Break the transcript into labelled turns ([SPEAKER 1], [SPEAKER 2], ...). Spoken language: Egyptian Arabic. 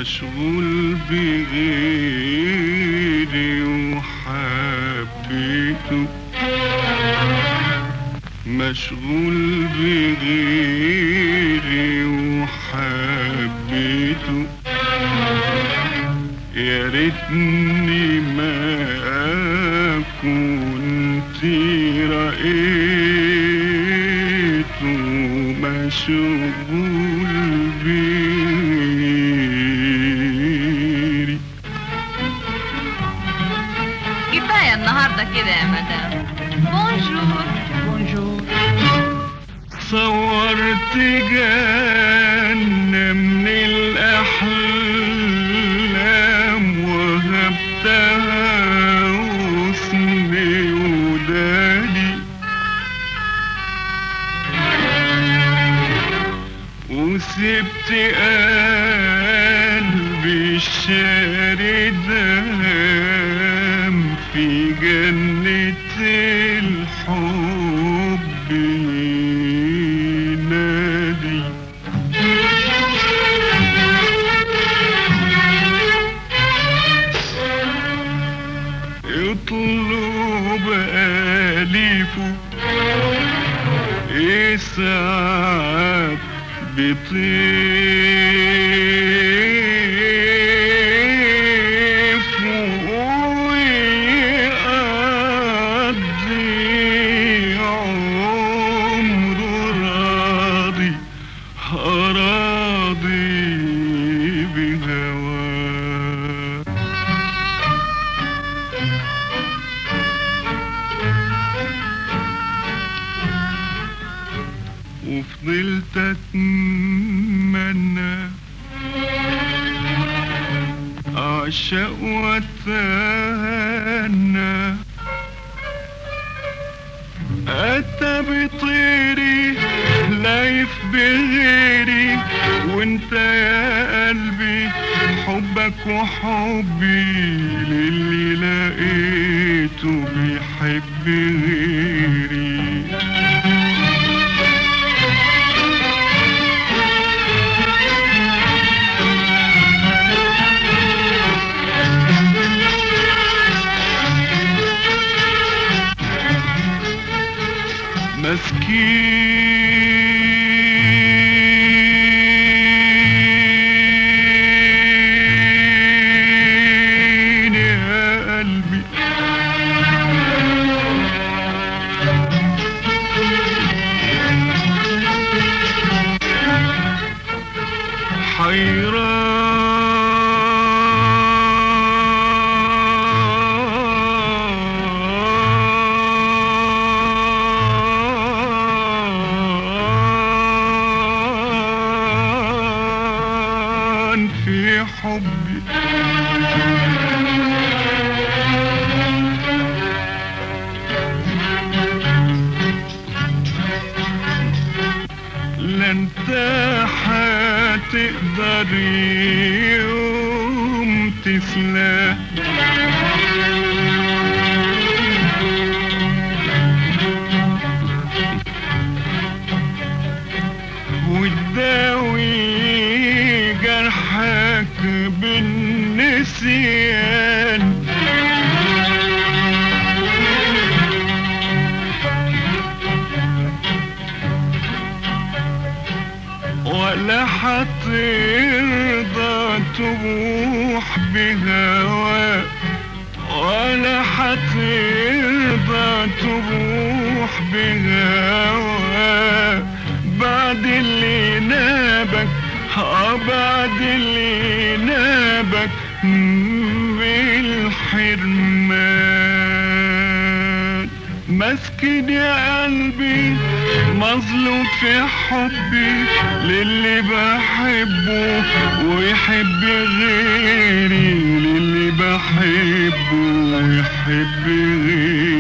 [SPEAKER 1] مشغول بغيري وحبيته مشغول بغيري وحبيته يا ريتني ما كنت رأيته مشغول بغيري
[SPEAKER 2] كفاية النهاردة كده يا مدام بونجور
[SPEAKER 3] بونجور
[SPEAKER 1] صورت جنة من الأحلام وهبتها وسني وداني وسبت قلبي الشاردام في جنة الحب ينادي يطلب أليفه يسعد بطيف ويقضي عمره راضي راضي بهواه وفضلت اتمنى اعشق واتهنى اتى بطيري لايف بغيري وانت يا قلبي حبك وحبي للي لقيته بيحب غيري مسكين يا قلبي حيران في حبي لا انت هتقدر يوم تسلى وتداوي جرحك بالنسيان ولا حترضى تبوح بهواك ولا حترضى تبوح بهواك بعد اللي نابك اه بعد اللي نابك بالحرمان مسكين يا قلبي مظلوم في حبي للي بحبه ويحب غيري للي بحبه ويحب غيري